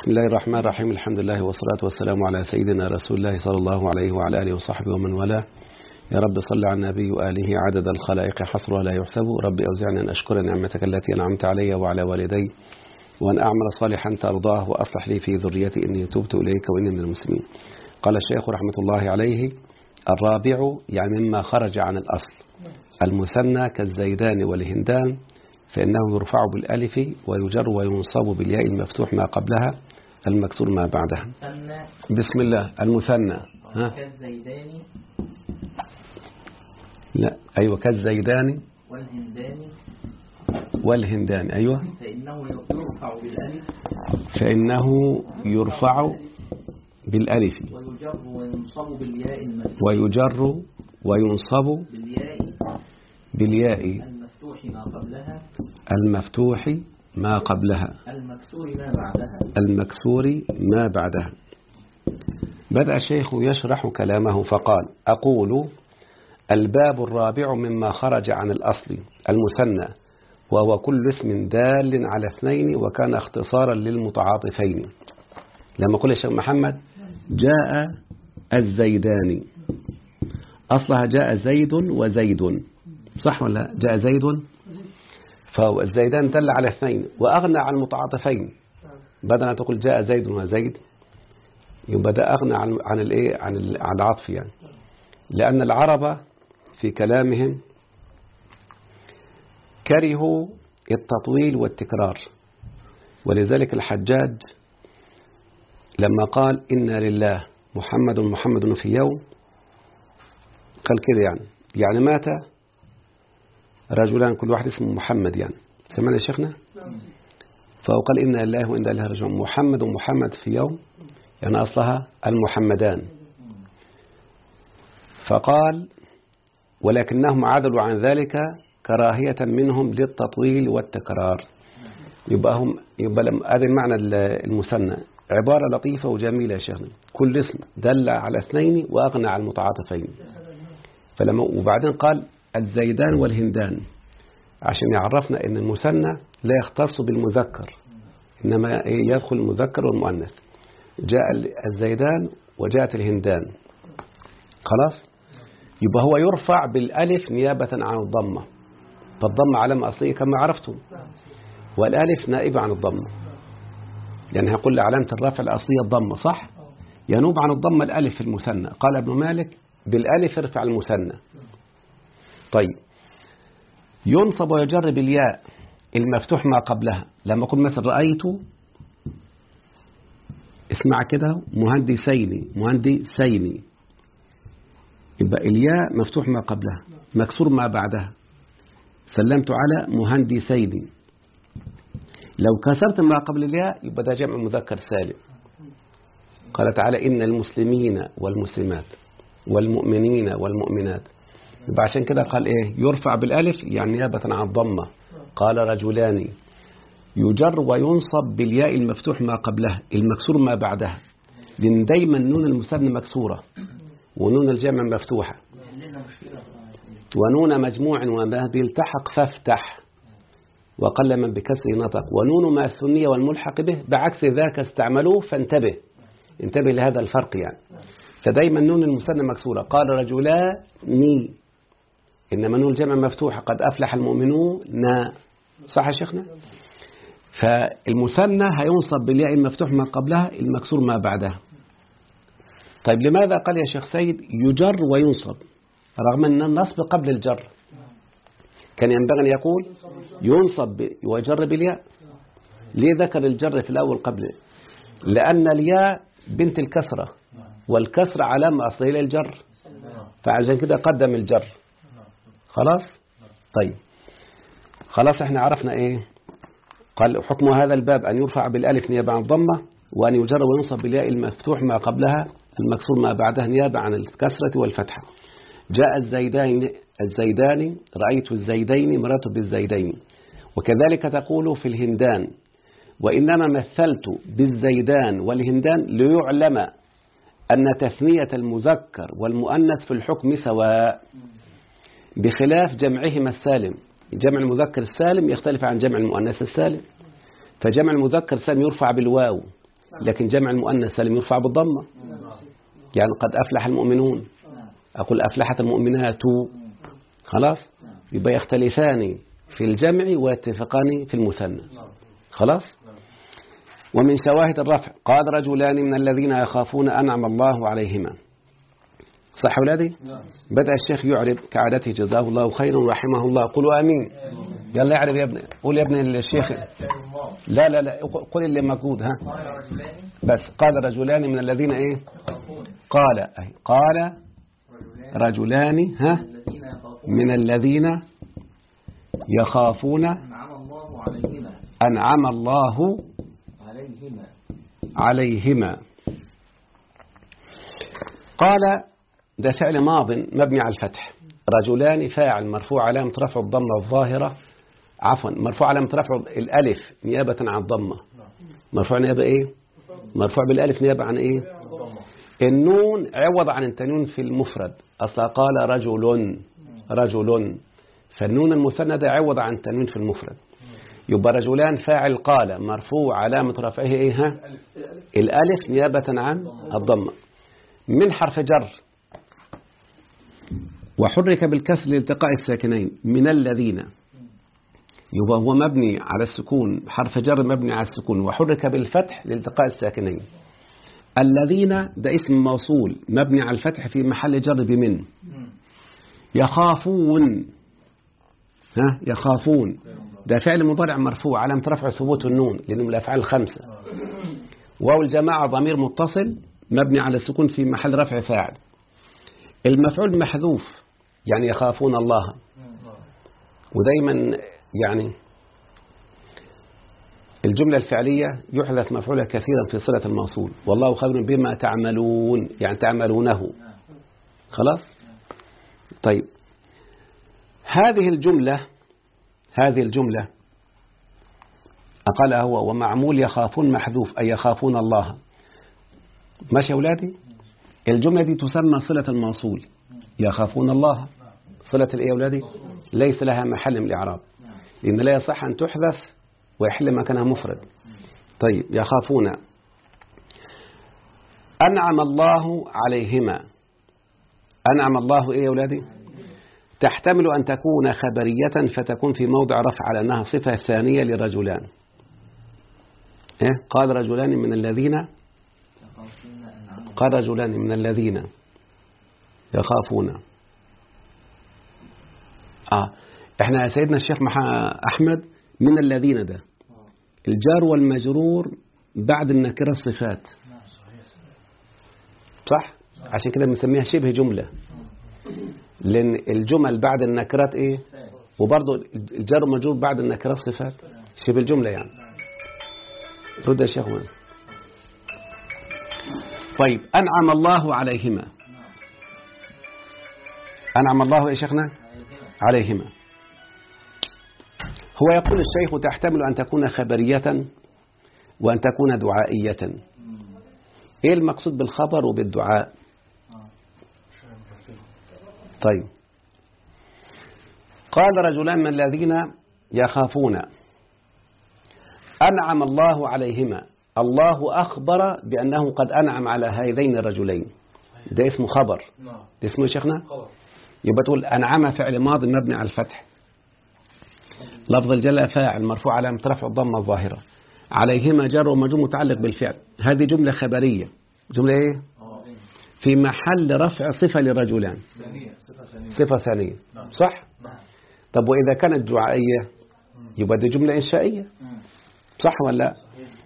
بسم الله الرحمن الرحيم الحمد لله والصلاة والسلام على سيدنا رسول الله صلى الله عليه وعلى آله وصحبه ومن والاه يا رب صل على النبي وآله عدد الخلائق حصرها لا يحسب رب أوزعني أن أشكر نعمتك التي أنعمت علي وعلى والدي وأن أعمل صالحا ترضاه وأصلح لي في ذريتي إني تبت إليك وإني من المسلمين قال الشيخ رحمة الله عليه الرابع يعني مما خرج عن الأصل المثنى كالزيدان والهندان فإنه يرفع بالألف ويجر وينصب بالياء المفتوح ما قبلها المكسور ما بعدها مثنى بسم الله المثنى ها كالزيدان لا أيوة كالزيدان والهندان والهندان أيوة فإنه يرفع بالألف فإنه يرفع بالألف ويجر وينصب بالياء المفتوح ويجر وينصب بالياء بالياء المفتوح ما قبلها المفتوح ما قبلها المكسور ما بعدها المكسور ما بعدها بدأ الشيخ يشرح كلامه فقال أقول الباب الرابع مما خرج عن الأصل المثنى وهو كل اسم دال على اثنين وكان اختصارا للمتعاطفين لما قل الشيخ محمد جاء الزيدان أصلها جاء زيد وزيد صح ولا لا؟ جاء زيد فالزيدان دل على اثنين وأغنى عن المتعاطفين بدل أن تقول جاء زيد وزيد يبقى ده أغنى عن عن الإيه عن ال- عن العطف يعني لأن العرب في كلامهم كرهوا التطويل والتكرار ولذلك الحجاج لما قال إنا لله محمد محمد في يوم قال كده يعني يعني مات رجلان كل واحد اسمه محمد يعني سمعنا يا شيخنا فهو قال إنا لله وإنا إليه راجعون محمد ومحمد في يوم يعني أصلها المحمدان فقال ولكنهم عدلوا عن ذلك كراهية منهم للتطويل والتكرار يبقى هم يبقى لما هذا معنى المثنى عبارة لطيفة وجميلة يا شيخنا كل اسم دل على اثنين وأغنى عن المتعاطفين فلما وبعدين قال الزيدان والهندان عشان يعرفنا ان المثنى لا يختص بالمذكر إنما يدخل المذكر والمؤنث جاء الزيدان وجاءت الهندان خلاص يبقى هو يرفع بالالف نيابة عن الضمة فالضمة علامة أصلية كما عرفتم والالف نائبة عن الضمة يعني هقول علامة الرفع الأصلية الضمة صح ينوب عن الضمة الألف في المثنى قال ابن مالك بالألف ارفع المثنى طيب ينصب ويجر بالياء المفتوح ما قبلها لما أقول مثلا رأيت اسمع كده مهندسين مهندسين يبقى الياء مفتوح ما قبلها مكسور ما بعدها سلمت على مهندسين لو كسرت ما قبل الياء يبقى ده جمع مذكر سالم قال تعالى إن المسلمين والمسلمات والمؤمنين والمؤمنات يبقى عشان كده قال إيه يرفع بالألف يعني نيابة عن الضمة قال رجلان يجر وينصب بالياء المفتوح ما قبلها المكسور ما بعدها لأن دايما نون المثنى مكسورة ونون الجمع مفتوحة عندنا مشكلة ونون مجموع وما بيلتحق فافتح وقل من بكسر نطق ونون ما الثنية والملحق به بعكس ذاك استعملوه فانتبه انتبه لهذا الفرق يعني فدايما نون المثنى مكسورة قال رجلان إنما نون الجمع مفتوحة قد أفلح المؤمنون صح يا شيخنا فالمثنى هينصب بالياء المفتوح ما قبلها المكسور ما بعدها طيب لماذا قال يا شيخ سيد يجر وينصب رغم أن النصب قبل الجر كان ينبغي أن يقول ينصب ويجر بالياء ليه ذكر الجر في الأول قبل لأن الياء بنت الكسرة والكسرة علامة أصلية للجر فعشان كده قدم الجر خلاص طيب خلاص احنا عرفنا ايه قال حكم هذا الباب أن يرفع بالألف نيابة عن الضمة وأن يجر وينصب بالياء المفتوح ما قبلها المكسور ما بعدها نيابة عن الكسرة والفتحة جاء الزيدان الزيدان رأيت الزيدين مررت بالزيدين وكذلك تقول في الهندان وإنما مثلت بالزيدان والهندان ليعلم أن تثنية المذكر والمؤنث في الحكم سواء بخلاف جمعهما السالم جمع المذكر السالم يختلف عن جمع المؤنث السالم فجمع المذكر السالم يرفع بالواو لكن جمع المؤنث سالم يرفع بالضمة يعني قد أفلح المؤمنون نعم أقول أفلحت المؤمنات خلاص يبقى يختلفان في الجمع ويتفقان في المثنى خلاص ومن شواهد الرفع قال رجلان من الذين يخافون أنعم الله عليهما صح ولادي بدأ الشيخ يعرب كعادته جزاه الله خيرا ورحمه الله قولوا آمين يلا اعرب يا ابني قول يا ابني الشيخ لا لا لا قل اللي موجود ها بس قال رجلان من الذين ايه قال أي قال رجلان ها الذين يخافون من الذين يخافون أنعم الله عليهما أنعم الله عليهما عليهما قال ده فعل ماض مبني على الفتح رجلان فاعل مرفوع علامة رفع الضمة الظاهرة عفوا مرفوع علامة رفع الألف نيابة عن الضمة مرفوع نيابة إيه مرفوع بالألف نيابة عن إيه النون عوض عن التنوين في المفرد أصلا قال رجل رجل فالنون المثنى ده عوض عن التنوين في المفرد يبقى رجلان فاعل قال مرفوع علامة رفعه إيه ها الألف نيابة عن الضمة من حرف جر وحرك بالكسر لالتقاء الساكنين من الذين يبقى هو مبني على السكون حرف جر مبني على السكون وحرك بالفتح لالتقاء الساكنين الذين ده اسم موصول مبني على الفتح في محل جر بمن يخافون ها يخافون ده فعل مضارع مرفوع علامة رفع ثبوت النون لأنه من الأفعال الخمسة واو الجماعة ضمير متصل مبني على السكون في محل رفع فاعل المفعول محذوف يعني يخافون الله ودايما يعني الجملة الفعلية يحدث مفعولها كثيرا في صلة الموصول والله خبر بما تعملون يعني تعملونه خلاص طيب هذه الجملة هذه الجملة أقالها هو ومعمول يخافون محذوف أي يخافون الله ماشي يا أولادي الجملة دي تسمى صلة الموصول يخافون الله صلة الإيه يا أولادي ليس لها محل من الإعراب لأن لا يصح أن تحذف ويحل مكانها مفرد طيب يخافون أنعم الله عليهما أنعم الله إيه يا أولادي تحتمل أن تكون خبرية فتكون في موضع رفع على أنها صفة ثانية لرجلان إيه؟ قال رجلان من الذين يخافون أنعم قال رجلان من الذين يخافون آه احنا يا سيدنا الشيخ مح- أحمد من الذين ده الجار والمجرور بعد النكرة الصفات صح عشان كده بنسميها شبه جملة لأن الجمل بعد النكرات إيه وبرضه الجار والمجرور بعد النكرات صفات شبه الجملة يعني رد يا شيخ وين طيب أنعم الله عليهما أنعم الله يا شيخنا عليهما هو يقول الشيخ تحتمل أن تكون خبرية وأن تكون دعائية إيه المقصود بالخبر وبالدعاء طيب قال رجلان من الذين يخافون أنعم الله عليهما الله أخبر بأنه قد أنعم على هذين الرجلين ده اسمه خبر ده اسمه يا شيخنا يبقى تقول أنعم فعل ماضي مبني على الفتح لفظ الجلاء فاعل مرفوع علامة رفع الضمة الظاهرة عليهما جر ومجرور متعلق بالفعل هذه جملة خبرية جملة ايه في محل رفع صفة لرجلان صفة ثانية صح طب وإذا كانت دعائية يبقى دي جملة إنشائية صح ولا لا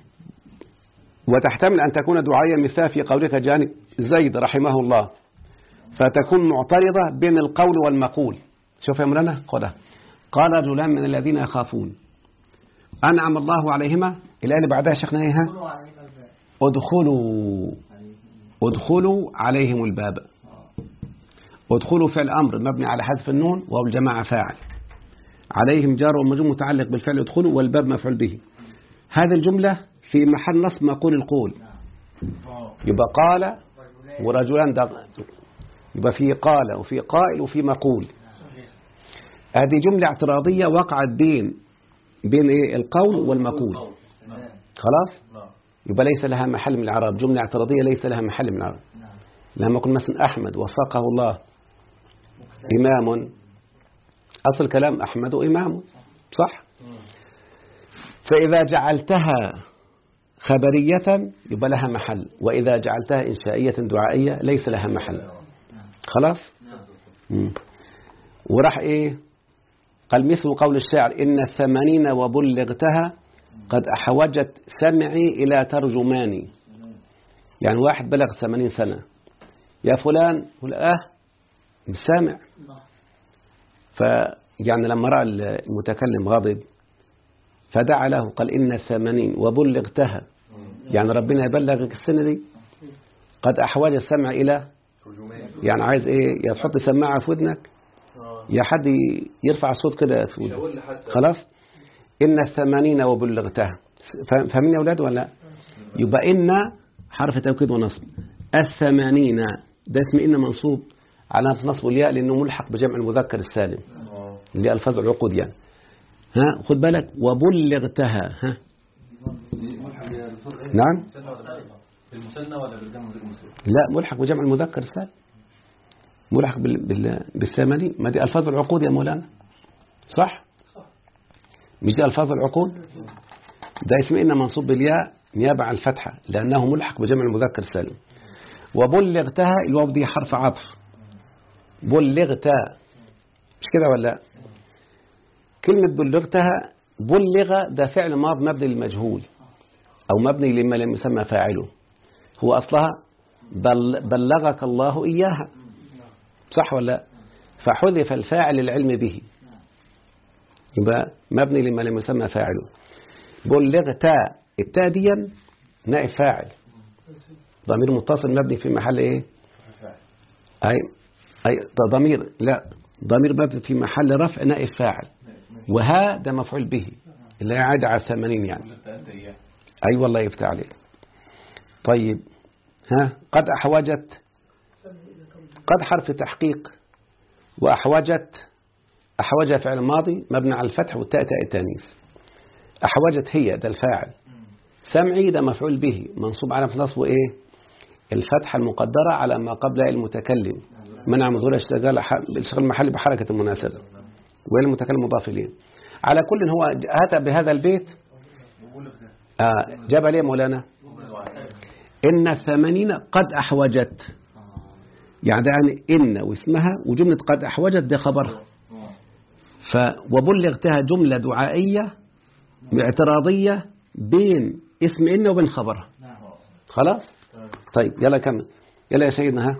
وتحتمل أن تكون دعائية مثال في قولك جانب زيد رحمه الله فتكون معترضة بين القول والمقول شوف يا مولانا خذها قال رجلان من الذين يخافون أنعم الله عليهما الآية اللي بعدها شيخنا إيه ها؟ ادخلوا ادخلوا عليهم الباب ادخلوا فعل أمر مبني على حذف النون وهو الجماعة فاعل عليهم جار ومجرور متعلق بالفعل ادخلوا والباب مفعول به هذه الجملة في محل نصب مقول القول يبقى قال ورجلان ده يبقى في قال وفي قائل وفي مقول هذه جملة اعتراضية وقعت بين بين ايه القول والمقول خلاص يبقى ليس لها محل من الإعراب جملة اعتراضية ليس لها محل من الإعراب نعم لما يكون مثلا أحمد وفقه الله إمام أصل كلام أحمد إمام صح فإذا جعلتها خبرية يبقى لها محل وإذا جعلتها إنشائية دعائية ليس لها محل خلاص مم. وراح إيه قال مثل قول الشاعر إن الثمانين وبلغتها قد أحوجت سمعي إلى ترجماني يعني واحد بلغ ثمانين سنة يا فلان يقول آه مش سامع فيعني لما رأى المتكلم غاضب فدعا له قال إن الثمانين وبلغتها يعني ربنا يبلغك السنة دي قد أحوج السمع إلى يعني عايز إيه يا تحط سماعة في ودنك يا حد يرفع الصوت كده في ودنك خلاص إن الثمانين وبلغتها فاهم- فاهمين يا أولاد ولا لا؟ يبقى إن حرف توكيد ونصب الثمانين ده اسم إن منصوب على نصب الياء لأنه ملحق بجمع المذكر السالم اللي هي ألفاظ العقود يعني ها خد بالك وبلغتها ها نعم بالمثنى ولا بالجمع غير المثنى لا ملحق بجمع المذكر السالم ملحق بال... بال... بالثمانين ما دي ألفاظ العقود يا مولانا صح مش دي ألفاظ العقود ده اسم إن منصوب بالياء نيابة عن الفتحة لأنه ملحق بجمع المذكر السالم وبلغتها الواو دي حرف عطف بلغتها مش كده ولا لا؟ كلمة بلغتها بلغ ده فعل ماض مبني للمجهول أو مبني لما لم يسمى فاعله هو أصلها بل بلغك الله إياها صح ولا لا؟ فحذف الفاعل للعلم به يبقى مبني لما لم يسمى فاعله بلغت التاء ديا نائب فاعل ضمير متصل مبني في محل ايه اي اي ده ضمير لا ضمير مبني في محل رفع نائب فاعل وها ده مفعول به اللي هي عاد على 80 يعني أنت إياه أي أيوة والله يفتح عليك طيب ها قد أحوجت قد حرف تحقيق وأحوجت أحوج فعل ماضي مبني على الفتح والتاء تاء التانيث أحوجت هي ده الفاعل سمعي ده مفعول به منصوب على نصبه إيه الفتحة المقدرة على ما قبل المتكلم منع مظهور اشتغال الشغل المحلي بحركة المناسبة والمتكلم مضاف إليه على كل هو أتى بهذا البيت آه جاب عليه مولانا إن الثمانين قد أحوجت يعني ده يعني إن واسمها وجملة قد أحوجت ده خبرها ف وبلغتها جملة دعائية اعتراضية بين اسم إن وبين خبرها خلاص طيب يلا كمل يلا يا سيدنا ها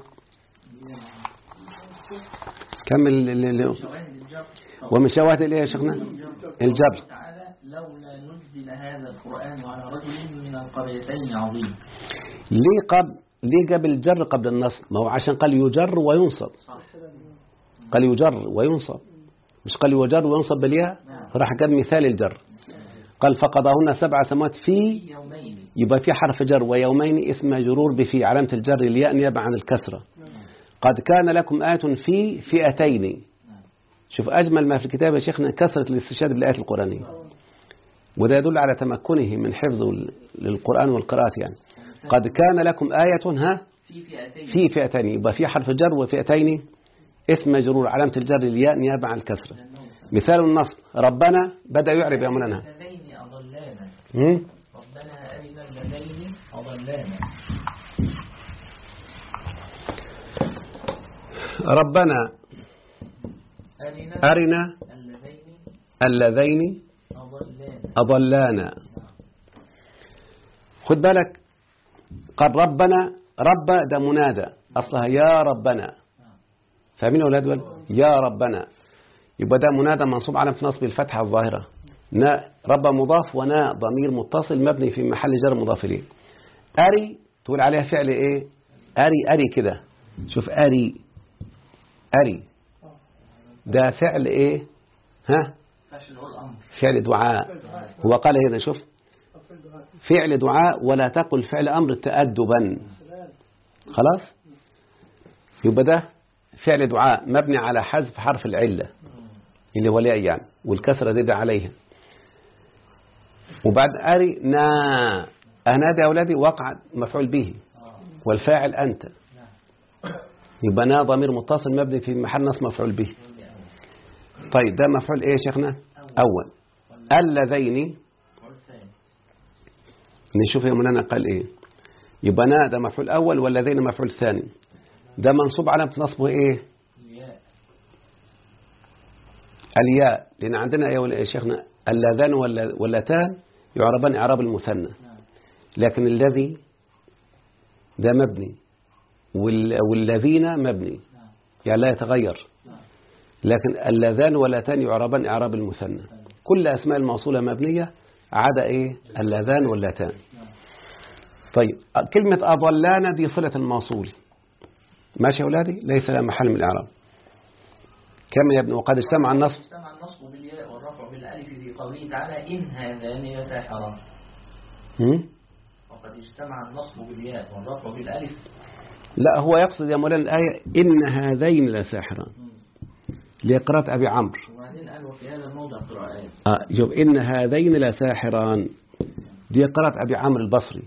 كمل ال- ال- ال- شواهد الجر ومن شواهد الايه يا شيخنا الجبر تعالى لولا نزل هذا القرآن على رجل من القريتين عظيم ليه قبل ليه جاب الجر قبل النصب ما هو عشان قال يجر وينصب قال يجر وينصب مش قال يجر وينصب بالياء راح جاب مثال الجر قال فقضاهن سبع سماوات في في يومين يبقى في حرف جر ويومين اسم مجرور بفي علامة الجر الياء نيابة عن الكسرة قد كان لكم آية في فئتين شوف أجمل ما في الكتاب يا شيخنا كثرة الاستشهاد بالآيات القرآنية وده يدل على تمكنه من حفظه للقرآن والقراءة يعني قد كان لكم آية ها في فئتين في فئتين يبقى في حرف جر وفئتين اسم مجرور علامة الجر الياء نيابة عن الكسرة مثال النصب ربنا بدأ يعرب يا مولانا اللذين أضلانا هم؟ ربنا أرنا اللذين أضلانا ربنا أرنا أرنا اللذين اللذين أضلانا أضلانا خد بالك قال ربنا رب ده منادى أصلها يا ربنا فاهمين يا أولاد ول؟ يا ربنا يبقى ده منادى منصوب على نصب الفتحة الظاهرة نا رب مضاف ونا ضمير متصل مبني في محل جر مضاف إليه أري تقول عليها فعل إيه أري أري كده شوف أري أري ده فعل إيه ها فاش نقول أمر فعل دعاء هو قال هنا شوف فعل دعاء ولا تقل فعل أمر تأدبا خلاص يبقى ده فعل دعاء مبني على حذف حرف العلة اللي هو الياء يعني والكسرة دي ده عليها وبعد أرنا أنا ده يا أولادي وقع مفعول به والفاعل أنت يبقى أنا ضمير متصل مبني في محل نصب مفعول به طيب ده مفعول إيه يا شيخنا أول اللذين مفعول ثاني نشوف يا مولانا قال إيه يبقى أنا ده مفعول أول والذين مفعول ثاني ده منصوب علامة نصبه إيه الياء الياء لأن عندنا يا ول- يا شيخنا اللذان والل- واللتان يعربان إعراب المثنى نعم لكن الذي ده مبني وال- والذين مبني نعم يعني لا يتغير نعم لكن اللذان واللتان يعربان إعراب المثنى كل أسماء الموصولة مبنية عدا إيه اللذان واللتان نعم طيب كلمة أضلانا دي صلة الموصول ماشي يا أولادي ليس لها محل من الإعراب كم يا ابن وقد اجتمع النص اجتمع النصب بالياء والرفع بالالف في قوله تعالى ان هذان لساحران هم؟ وقد اجتمع النصب بالياء والرفع بالالف لا هو يقصد يا مولانا الآية إن هذين لساحران لقراءة أبي عمرو وبعدين قال وفي هذا الموضع قراءات آه شوف إن هذين لساحران دي قراءة أبي عمرو البصري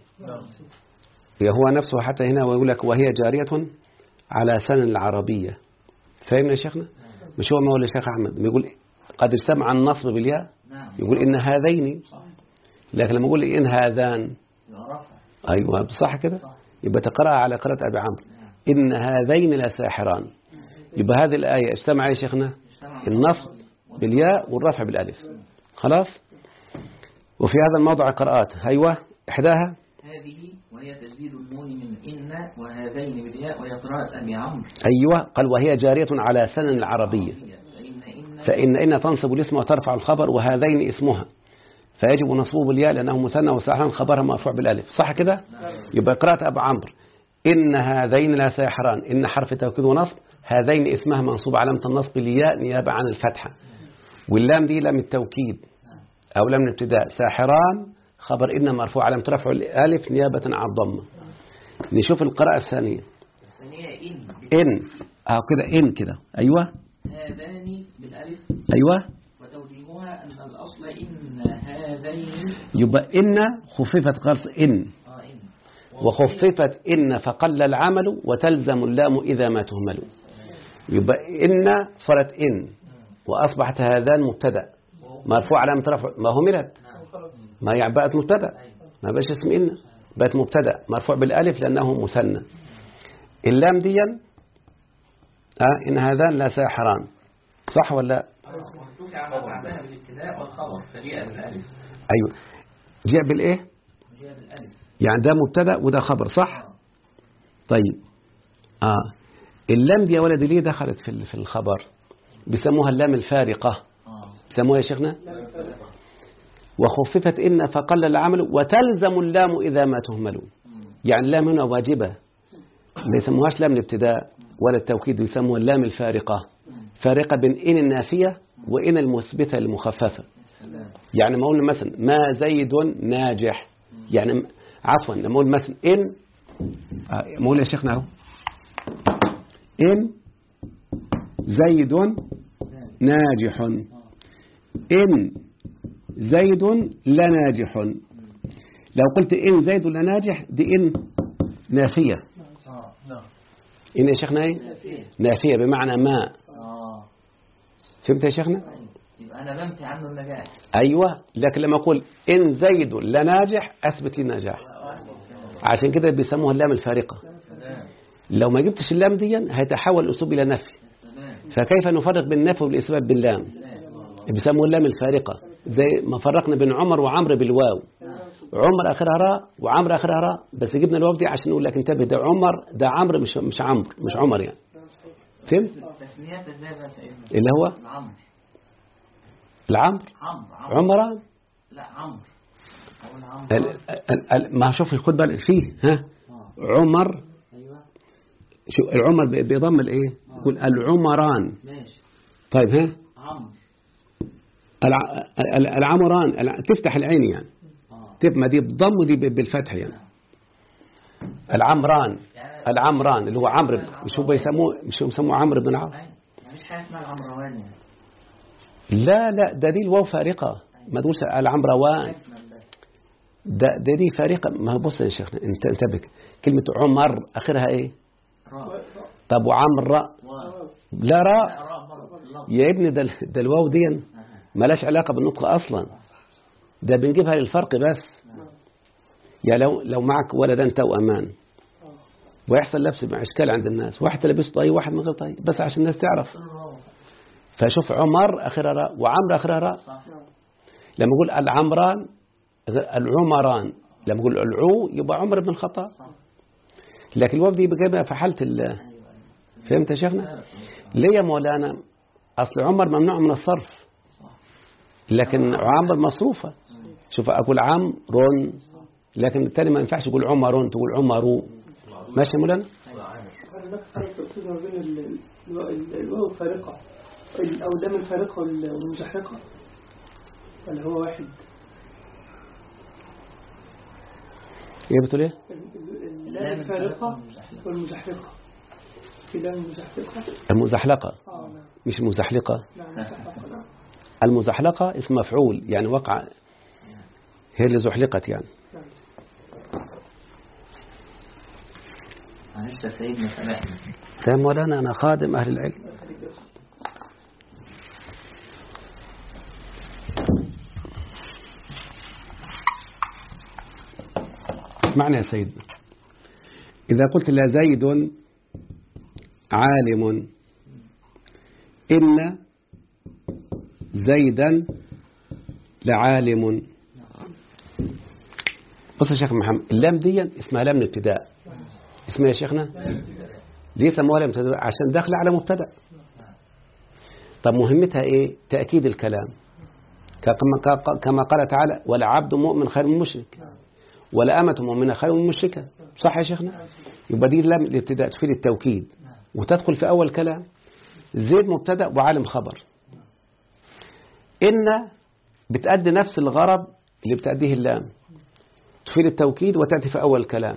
هو نفسه حتى هنا ويقول لك وهي جارية على سن العربية فاهمنا يا شيخنا مش هو ما هو الشيخ أحمد بيقول قد اجتمع النصب بالياء نعم يقول إن هذين صح لكن لما يقول إن هذان يبقى رفع أيوة صح كده صح يبقى تقرأ على قراءة أبي عمرو نعم إن هذين لساحران يبقى هذه الآية اجتمع يا شيخنا اجتمع النصب بالياء والرفع بالالف خلاص وفي هذا الموضع قراءات أيوة إحداها هذه وهي تجديد النون من إن وهذين بالياء وهي قراءة أبي عمرو أيوة قال وهي جارية على سنن العربية فإن إن فإن إن تنصب الاسم وترفع الخبر وهذين اسمها فيجب نصبه بالياء لأنه مثنى وساحران خبرها مرفوع بالالف صح كده يبقى قراءة أبو عمرو إن هذين لا ساحران إن حرف توكيد ونصب هذين اسمها منصوب علامة النصب الياء نيابة عن الفتحة واللام دي لام التوكيد أو لام الابتداء ساحران خبر إن مرفوع علامة رفع الألف نيابة عن الضمة نشوف القراءة الثانية الثانية إن إن أو كده إن كده أيوة هذان بالألف أيوة وتوجيهها أن الأصل إن هذين يبقى إن خففت قرص إن آه إن وخففت إن فقل العمل وتلزم اللام إذا ما تهمل يبقى إن صارت إن وأصبحت هذان مبتدأ مرفوع علامة رفع ما هملت ما يعني بقت مبتدأ ما بقاش اسم إن بقت مبتدأ مرفوع بالألف لأنه مثنى اللام ديا آه إن هذان لا ساحران صح ولا لا؟ وارتفع ما بعدها بالابتداء والخبر فجاء بالألف أيوة جاء بالإيه جاء بالألف يعني ده مبتدأ وده خبر صح طيب آه اللام دي يا ولدي ليه دخلت في ال- في الخبر بيسموها اللام الفارقة آه بيسموها يا شيخنا وخففت إن فقل العمل وتلزم اللام إذا ما تهمل يعني اللام هنا واجبة ما يسموهاش لام الابتداء ولا التوكيد يسموها اللام الفارقة فارقة بين إن النافية وإن المثبتة المخففة السلام يعني ما أقول مثلا ما زيد ناجح يعني م- عفوا لما أقول مثلا إن آه، ما أقول يا شيخنا أهو إن زيد ناجح إن زيد لناجح لو قلت إن زيد لناجح دي إن نافية آه نعم إن يا شيخنا إيه؟ نافية بمعنى ما آه فهمت يا شيخنا طيب. يبقى أنا بنفي عنه النجاح أيوة لكن لما أقول إن زيد لناجح أثبت لي النجاح عشان كده بيسموها اللام الفارقة سلام لو ما جبتش اللام دي هيتحول الأسلوب إلى نفي سلام فكيف نفرق بين النفي والإثبات باللام بيسموه اللام الفارقة زي ما فرقنا بين عمر وعمرو بالواو عمر آخرها راء وعمرو آخرها راء بس جبنا الواو دي عشان نقول لك انتبه ده عمر ده عمرو مش مش عمرو مش عمر يعني فهمت تسمية ازاي بقى سيدنا اللي هو العمر العمر عمرو عمرو عمران لا عمرو أقول عمرو ال- ال- ال- ما شوف خد بالك فيه ها آه. عمر أيوه شو العمر ب- بيضم الايه يقول العمران ماشي طيب ها عمرو الع- ال- العمران الع- تفتح العين يعني آه تبقى دي بضم ودي ب- بالفتح يعني العمران يعني العمران اللي هو عمرو بن- مش هو بيسموه مش هو بيسموه عمرو بن العاص يعني مفيش حاجة اسمها العمروان يعني لا لا ده دي الواو فارقة ما تقولش العمروان أجمل بس ده, ده دي فارقة ما هو بص يا شيخنا انت انتبه كلمة عمر آخرها ايه راء طب وعمر راء واو لا راء لا راء برضه في اللفظ يا ابني ده, ده الواو دي ملاش علاقة بالنطق أصلا ده بنجيبها للفرق بس يعني لو لو معك ولدان توأمان ويحصل لبس مع إشكال عند الناس واحد لبس طي واحد من غير طي بس عشان الناس تعرف الراء فشوف عمر آخرها راء وعمر آخرها راء صح لما يقول العمران العمران لما يقول العو يبقى عمر بن الخطاب لكن الواو دي بجيبها في حالة ال فهمت يا شيخنا ليه يا مولانا أصل عمر ممنوع من الصرف لكن عمر مصروفة شوف أقول عمر لكن التاني ما ينفعش تقول عمر تقول عمرو ماشي يا مولانا هل هناك فرق تقصد ما بين ال- الواو- ال- الواو الفارقة ال- أو اللام الفارقة وال- والمزحلقة ولا هو واحد ايه بتقول ايه ال- ال- اللام الفارقة والمزحلقة في لام مزحلقة المزحلقة اه نعم مش المزحلقة نعم مزحلقة نعم المزحلقة اسم مفعول يعني وقع هي اللي زحلقت يعني نعم معلش يا سيدنا سامحنا فاهم مولانا أنا خادم أهل العلم الله يخليك يا أستاذ. معنى يا سيدنا إذا قلت لا زيد عالم إن زيدا لعالم بص يا شيخ محمد اللام دي اسمها لام الابتداء اسمها يا شيخنا ليه سموها لام الابتداء عشان داخله على مبتدا طب مهمتها ايه تأكيد الكلام كما كما قال تعالى ولا عبد مؤمن خير من مشرك ولا أمة مؤمنة خير من مشركة صح يا شيخنا يبقى دي لام الابتداء تفيد التوكيد وتدخل في أول كلام زيد مبتدا وعالم خبر إن بتأدي نفس الغرض اللي بتأديه اللام تفيد التوكيد وتأتي في أول كلام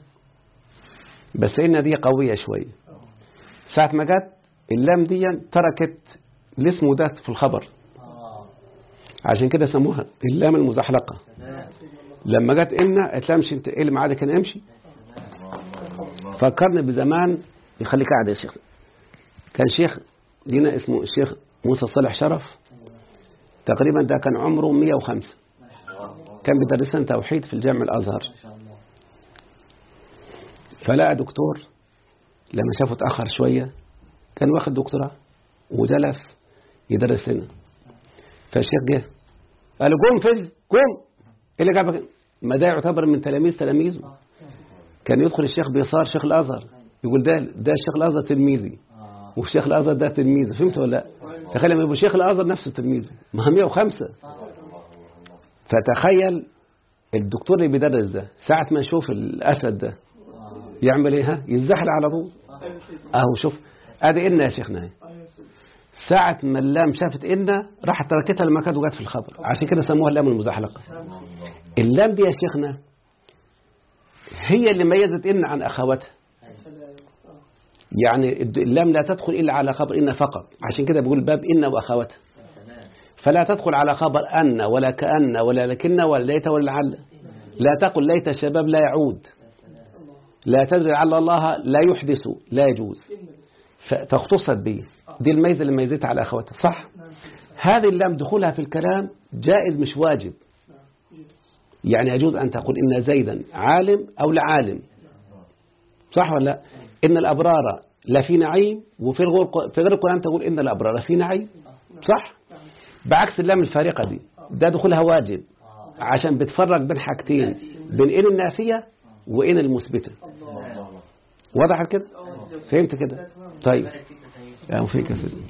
بس إن دي قوية شوية ساعة ما جت اللام دي تركت الاسم ده في الخبر اه عشان كده سموها اللام المزحلقة سلام لما جت إن اتلامش انت ايه اللي معاك كان امشي فكرني بزمان يخليك قاعد يا شيخ كان شيخ لينا اسمه الشيخ موسى صالح شرف تقريبا ده كان عمره 105 كان بيدرسنا توحيد في الجامع الأزهر ما شاء الله فلقى دكتور لما شافه اتأخر شوية كان واخد دكتوراه وجلس يدرس لنا فالشيخ جه قال له قوم فز قوم ايه اللي جابك ما ده يعتبر من تلاميذ تلاميذه كان يدخل الشيخ بيصار شيخ الازهر يقول ده ده الشيخ الازهر تلميذي اه والشيخ الازهر ده تلميذه فهمت ولا لا تخيل لما يبقى شيخ الازهر نفسه تلميذه ما هو 105 فتخيل الدكتور اللي بيدرس ده ساعة ما يشوف الأسد ده يعمل ايه ها يزحل على طول أيوة سيدنا اهو شوف ادي إن يا شيخنا اهي. أيوة سيدنا ساعة ما اللام شافت إن راحت تركتها لما كانت وجت في الخبر عشان كده سموها اللام المزحلقة اللام دي يا شيخنا هي اللي ميزت إن عن أخواتها سلام آه. يعني الد- اللام لا تدخل إلا على خبر إن فقط عشان كده بيقول باب إن وأخواتها سلام فلا تدخل على خبر أن ولا كأن ولا لكن ولا ليت ولا لعل لا تقل ليت الشباب لا يعود لا تدري لعل الله لا يحدث لا يجوز فتختصت به دي الميزة اللي ميزتها على أخواتها صح هذه اللام دخولها في الكلام جائز مش واجب يعني يجوز أن تقول إن زيدا عالم أو لعالم صح ولا لا إن الأبرار لا في نعيم وفي الغر- في غير القرآن تقول إن الأبرار في نعيم صح بعكس اللام الفارقة دي ده دخولها واجب عشان بتفرق بين حاجتين بين إن النافية وإن المثبتة وضحت كده فهمت كده طيب بارك فيك يا سيدنا يا فيك يا سيدي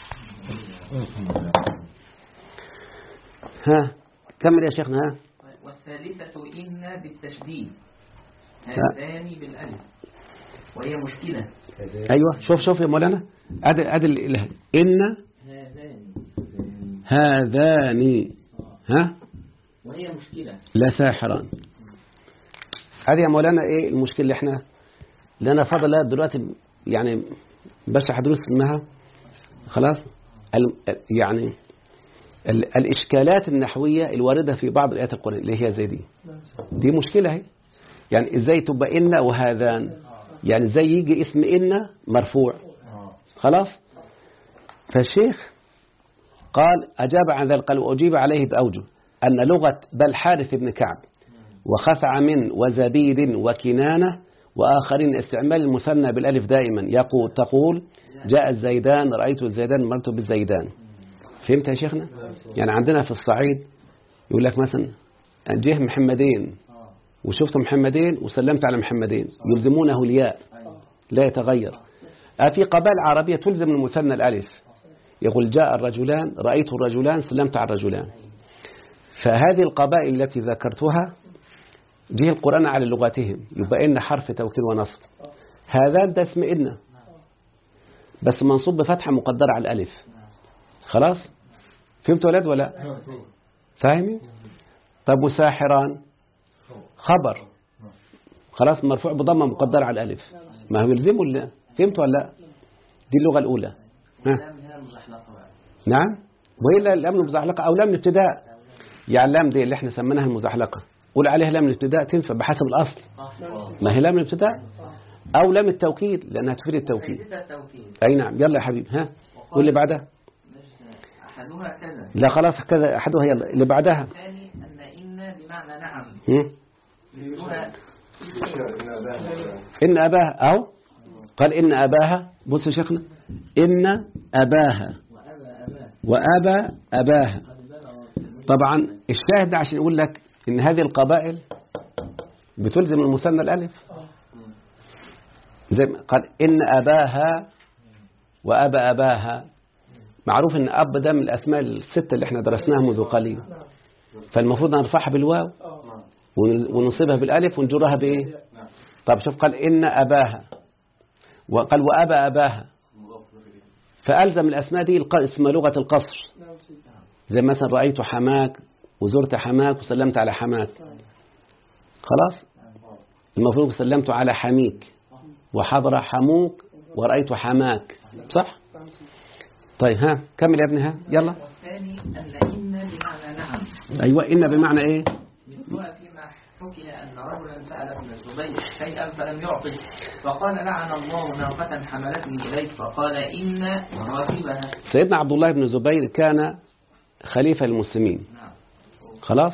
ها كمل يا شيخنا ها والثالثة إن بالتشديد لا. هذان بالألف وهي مشكلة ايوه شوف شوف يا مولانا ادي ادي ال- ال- ان هذان هذان ها وهي مشكلة لا ساحران هذه يا مولانا ايه المشكله اللي احنا لنا فضل دلوقتي يعني بشرح دروس اسمها خلاص ال- يعني ال- الإشكالات النحوية الواردة في بعض الآيات القرآن اللي هي زي دي نعم دي مشكلة هي يعني إزاي تبقى إن وهذان يعني إزاي يجي اسم إن مرفوع خلاص فالشيخ قال أجاب عن ذلك قال وأجيب عليه بأوجه أن لغة بل حارث بن كعب وخثع من وزبيد وكنانة وآخرين استعمال المثنى بالألف دائما يقول تقول جاء الزيدان رأيت الزيدان مرت بالزيدان فهمت يا شيخنا يعني عندنا في الصعيد يقول لك مثلا جه محمدين وشفت محمدين وسلمت على محمدين يلزمونه الياء لا يتغير آه في قبائل عربية تلزم المثنى الألف يقول جاء الرجلان رأيت الرجلان سلمت على الرجلان فهذه القبائل التي ذكرتها جه القرآن على لغتهم يبقى إن حرف توكيد ونصب هذا ده اسم إن بس منصوب بفتحة مقدرة على الألف خلاص فهمت ولاد ولا فاهمين طب وساحران خبر خلاص مرفوع بضمة مقدرة على الألف ما هو يلزمه ولا فهمت ولا لا دي اللغة الأولى ها لام هنا المزحلقة بقى نعم وإلا اللام المزحلقة أو لام الابتداء يعني اللام دي اللي احنا سميناها المزحلقة قول عليها لام الابتداء تنفع بحسب الأصل صح ما هي لام الابتداء أو لام التوكيد لأنها تفيد التوكيد فائدتها التوكيد أي نعم يلا يا حبيبي ها واللي بعدها مش أحدها كذا لا خلاص كذا أحدها يلا اللي بعدها الثاني أن إن بمعنى نعم هم؟ مثلها إن أباها أو قال إن أباها بص يا شيخنا إن أباها وأبى أباه وأبى أباها قد بلغ طبعا الشاهد ده عشان يقول لك إن هذه القبائل بتلزم المثنى الألف زي ما قال إن أباها وأبى أباها معروف إن أب ده من الأسماء الستة اللي احنا درسناها منذ قليل فالمفروض نرفعها بالواو ون- وننصبها بالألف ونجرها بإيه طب شوف قال إن أباها وقال وأبى أباها فألزم الأسماء دي الق- اسم لغة القصر نعم سيدي زي مثلا رأيت حماك وزرت حماك وسلمت على حماك خلاص المفروض سلمت على حميك وحضر حموك ورأيت حماك صح نعم سيدي طيب ها كمل يا ابني ها يلا والثاني أن إن بمعنى نعم أيوة إن بمعنى إيه مثلها فيما حكي أن رجلا سأل ابن الزبير شيئا فلم يعطه فقال لعن الله ناقة حملتني إليك فقال إن راكبها سيدنا عبد الله بن زبير كان خليفة المسلمين نعم خلاص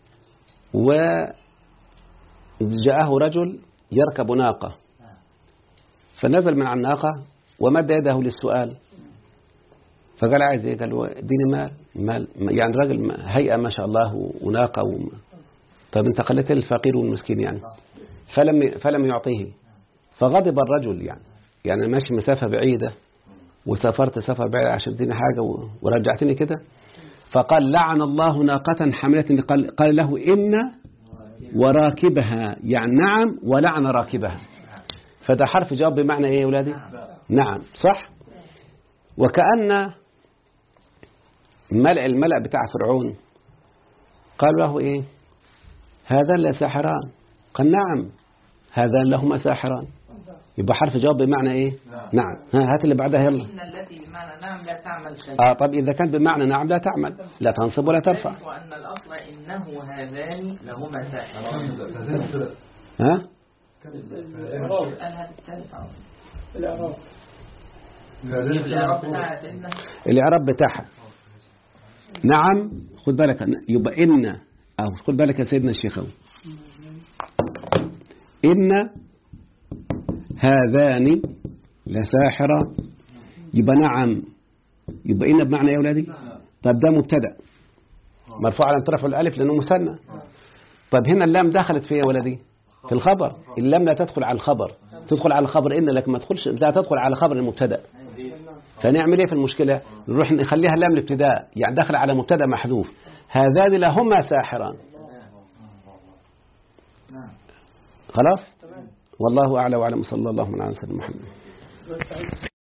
وجاءه رجل يركب ناقة فنزل من على الناقة ومد يده للسؤال فقال عايز ايه قال له اديني مال مال يعني راجل هيئة ما شاء الله وناقة و... طب انت خليت الفقير والمسكين يعني فلم فلم يعطيه فغضب الرجل يعني يعني ماشي مسافة بعيدة وسافرت سفر بعيد عشان تديني حاجة و- ورجعتني كده فقال لعن الله ناقة حملتني قال, قال له إن وراكبها يعني نعم ولعن راكبها فده حرف جواب بمعنى ايه يا ولادي نعم صح وكأن ملأ الملأ بتاع فرعون قالوا له ايه هذا لساحران قال نعم هذان لهما ساحران يبقى حرف جواب بمعنى ايه نعم ها هات اللي بعدها يلا إن التي بمعنى نعم لا تعمل شيء اه طب إذا كان بمعنى نعم لا تعمل لا تنصب ولا ترفع الثالث وأن الأصل إنه هذان لهما ساحران ها الإعراب قالها بالثالث عظيم الإعراب الإعراب بتاعها سيدنا الإعراب بتاعها نعم خد بالك يبقى إن أو خد بالك يا سيدنا الشيخ أهو. إن هذان لساحرة يبقى نعم يبقى إن بمعنى إيه يا أولادي طب ده مبتدأ مرفوع على طرف الألف لأنه مثنى طب هنا اللام دخلت في إيه يا ولدي في الخبر اللام لا تدخل على الخبر تدخل على الخبر إن لكن ما تدخلش لا تدخل على خبر المبتدأ فنعمل ايه في المشكلة نروح نخليها لام الابتداء يعني داخل على مبتدا محذوف هذان لهما ساحران نعم خلاص والله أعلى وأعلم صلى الله عليه وسلم محمد بس عايز